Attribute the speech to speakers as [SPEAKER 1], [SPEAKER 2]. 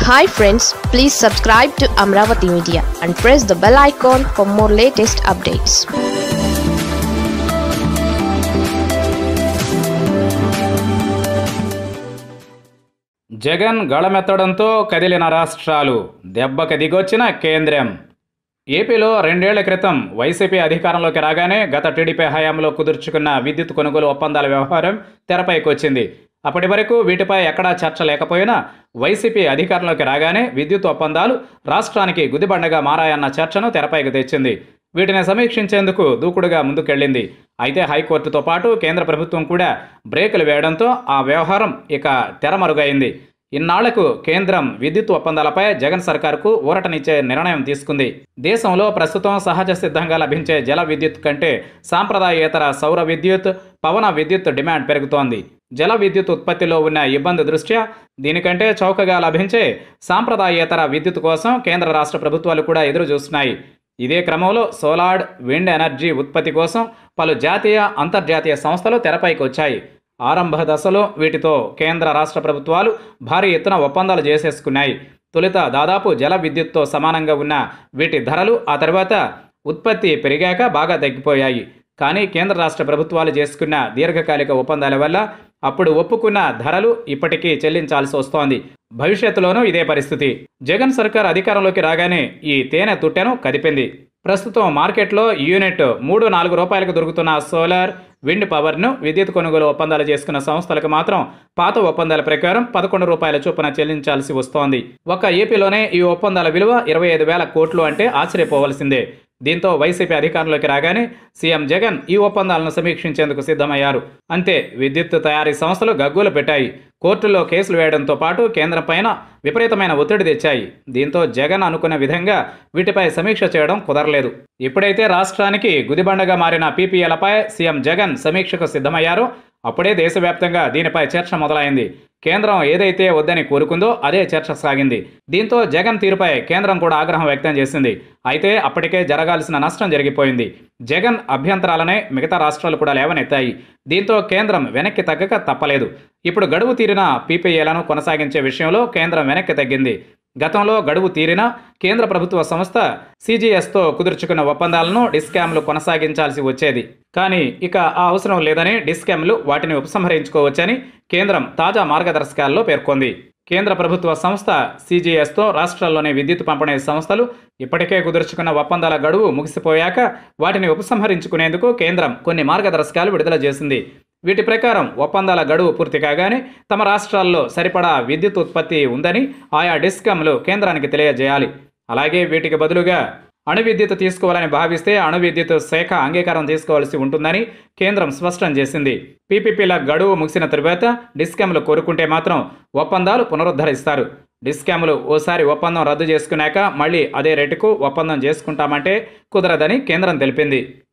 [SPEAKER 1] hi friends please subscribe to Amaravati media and press the bell icon for more latest updates
[SPEAKER 2] Jagan గళమెత్తడంతో కదిలిన రాష్ట్రాలు దెబ్బకి దిగొచ్చిన కేంద్రం ఏపీలో రెండేళ్ల క్రితం వైసీపీ అధికారంలోకి రాగానే గత టీడీపీ హయాంలో కుదుర్చుకున్న విద్యుత్ కొనుగోలు ఒప్పందాల వ్యవహారం తెరపైకి వచ్చింది అప్పటి వరకు వీటిపై ఎక్కడా చర్చ లేకపోయినా వైసీపీ అధికారంలోకి రాగానే విద్యుత్ ఒప్పందాలు రాష్ట్రానికి గుదిబండగా మారాయన్న చర్చను తెరపైకి తెచ్చింది వీటిని సమీక్షించేందుకు దూకుడుగా ముందుకెళ్లింది అయితే హైకోర్టుతో పాటు కేంద్ర ప్రభుత్వం కూడా బ్రేకులు వేయడంతో ఆ వ్యవహారం ఇక తెరమరుగైంది ఇన్నాళ్లకు కేంద్రం విద్యుత్ ఒప్పందాలపై జగన్ సర్కార్కు ఊరటనిచ్చే నిర్ణయం తీసుకుంది దేశంలో ప్రస్తుతం సహజ సిద్ధంగా లభించే జల విద్యుత్ కంటే సాంప్రదాయేతర సౌర విద్యుత్ పవన విద్యుత్ డిమాండ్ పెరుగుతోంది జల విద్యుత్ ఉత్పత్తిలో ఉన్న ఇబ్బంది దృష్ట్యా దీనికంటే చౌకగా లభించే సాంప్రదాయేతర విద్యుత్ కోసం కేంద్ర రాష్ట్ర ప్రభుత్వాలు కూడా ఎదురు చూస్తున్నాయి ఇదే క్రమంలో సోలార్ విండ్ ఎనర్జీ ఉత్పత్తి కోసం పలు జాతీయ అంతర్జాతీయ సంస్థలు తెరపైకి వచ్చాయి ఆరంభ దశలో వీటితో కేంద్ర రాష్ట్ర ప్రభుత్వాలు భారీ ఎత్తున ఒప్పందాలు చేసేసుకున్నాయి తొలుత దాదాపు జల విద్యుత్తో సమానంగా ఉన్న వీటి ధరలు ఆ తర్వాత ఉత్పత్తి పెరిగాక బాగా తగ్గిపోయాయి కానీ కేంద్ర రాష్ట్ర ప్రభుత్వాలు చేసుకున్న దీర్ఘకాలిక ఒప్పందాల వల్ల అప్పుడు ఒప్పుకున్న ధరలు ఇప్పటికీ చెల్లించాల్సి వస్తోంది భవిష్యత్తులోనూ ఇదే పరిస్థితి జగన్ సర్కార్ అధికారంలోకి రాగానే ఈ తేనె తుట్టెను కదిపింది ప్రస్తుతం మార్కెట్లో యూనిట్ మూడు నాలుగు రూపాయలకు దొరుకుతున్న సోలార్ విండ్ పవర్ను విద్యుత్ కొనుగోలు ఒప్పందాలు చేసుకున్న సంస్థలకు మాత్రం పాత ఒప్పందాల ప్రకారం పదకొండు రూపాయల చొప్పున చెల్లించాల్సి వస్తోంది ఒక్క ఏపీలోనే ఈ ఒప్పందాల విలువ ఇరవై ఐదు వేల కోట్లు అంటే ఆశ్చర్యపోవలసిందే దీంతో వైసీపీ అధికారంలోకి రాగానే సీఎం జగన్ ఈ ఒప్పందాలను సమీక్షించేందుకు సిద్ధమయ్యారు అంతే విద్యుత్ తయారీ సంస్థలు గగ్గోలు పెట్టాయి కోర్టుల్లో కేసులు వేయడంతో పాటు కేంద్రం పైన విపరీతమైన ఒత్తిడి తెచ్చాయి దీంతో జగన్ అనుకున్న విధంగా వీటిపై సమీక్ష చేయడం కుదరలేదు ఇప్పుడైతే రాష్ట్రానికి గుదిబండగా మారిన పీపీఎలపై సీఎం జగన్ సమీక్షకు సిద్ధమయ్యారో అప్పుడే దేశవ్యాప్తంగా దీనిపై చర్చ మొదలైంది కేంద్రం ఏదైతే వద్దని కోరుకుందో అదే చర్చ సాగింది దీంతో జగన్ తీరుపై కేంద్రం కూడా ఆగ్రహం వ్యక్తం చేసింది అయితే అప్పటికే జరగాల్సిన నష్టం జరిగిపోయింది జగన్ అభ్యంతరాలనే మిగతా రాష్ట్రాలు కూడా లేవనెత్తాయి దీంతో కేంద్రం వెనక్కి తగ్గక తప్పలేదు ఇప్పుడు గడువు తీరిన పీపీఏలను కొనసాగించే విషయంలో కేంద్రం వెనక్కి తగ్గింది గతంలో గడువు తీరిన కేంద్ర ప్రభుత్వ సంస్థ సీజీఎస్తో కుదుర్చుకున్న ఒప్పందాలను డిస్కామ్లు కొనసాగించాల్సి వచ్చేది కానీ ఇక ఆ అవసరం లేదని డిస్కామ్లు వాటిని ఉపసంహరించుకోవచ్చని కేంద్రం తాజా మార్గదర్శకాల్లో పేర్కొంది కేంద్ర ప్రభుత్వ సంస్థ సీజీఎస్తో రాష్ట్రాల్లోని విద్యుత్ పంపిణీ సంస్థలు ఇప్పటికే కుదుర్చుకున్న ఒప్పందాల గడువు ముగిసిపోయాక వాటిని ఉపసంహరించుకునేందుకు కేంద్రం కొన్ని మార్గదర్శకాలు విడుదల చేసింది వీటి ప్రకారం ఒప్పందాల గడువు పూర్తి కాగానే తమ రాష్ట్రాల్లో సరిపడా విద్యుత్ ఉత్పత్తి ఉందని ఆయా డిస్కంలు కేంద్రానికి తెలియజేయాలి అలాగే వీటికి బదులుగా అణు విద్యుత్ తీసుకోవాలని భావిస్తే అణు విద్యుత్ శాఖ అంగీకారం తీసుకోవాల్సి ఉంటుందని కేంద్రం స్పష్టం చేసింది పీపీపీల గడువు ముగిసిన తరువాత డిస్కామ్లు కోరుకుంటే మాత్రం ఒప్పందాలు పునరుద్ధరిస్తారు డిస్కామ్లు ఓసారి ఒప్పందం రద్దు చేసుకున్నాక మళ్ళీ అదే రేటుకు ఒప్పందం చేసుకుంటామంటే కుదరదని కేంద్రం తెలిపింది